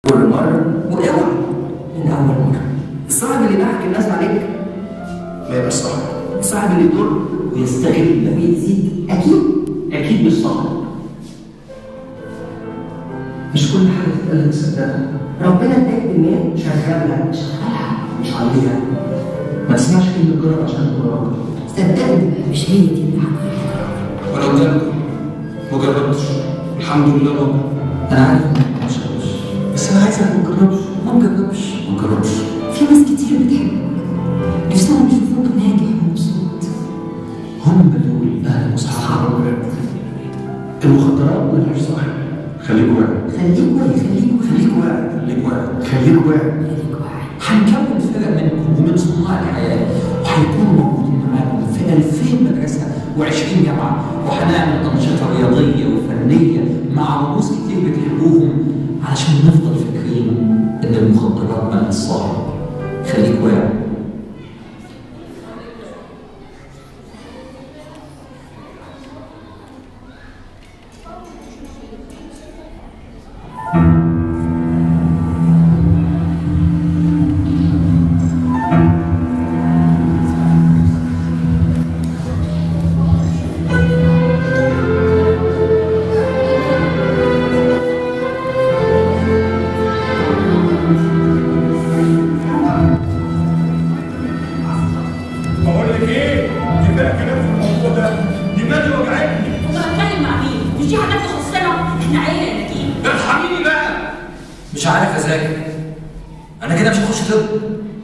كل مرة واوعى من أول مرة الصاحب اللي ضحك الناس عليك ما يبقاش صاحب الصاحب اللي يضر ويستغل ويزيد أكيد أكيد مش صاحب مش كل حاجة تتقال تصدقها ربنا اداك دماغ شغالها شغالها مش عليها ما تسمعش كلمة جرب عشان تجرب صدقني مش هي دي اللي هتجرب ولو جربت ما جربتش الحمد لله بابا أنا عارف إنك مش هتجربش بس انا عايزك ما تجربش ما تجربش ما تجربش في ناس كتير بتحبك نفسهم يشوفوك ناجح ومبسوط هم دول أهل مصحاب المخدرات ملهاش صاحب خليك واعي خليك واعي خليك خليك واعي واعي خليك واعي خليك واعي خليك واعي هنكون فرق منكم ومن صناع الحياة وهيكونوا موجودين معاكم في 2000 مدرسة و20 جامعة وهنعمل أنشطة رياضية وفنية مع رموز كتير بتحبوهم علشان نفضل فاكرين إن المخدرات مالها صاحب خليك واعي بقول لك ايه؟ كفايه كلام في الموضوع ده دماغي وجعتني كنت بتكلم مع مين؟ مش دي حاجات تخصنا احنا عيله يا نجيب ارحميني بقى مش عارف أذاكر أنا كده مش هخش طب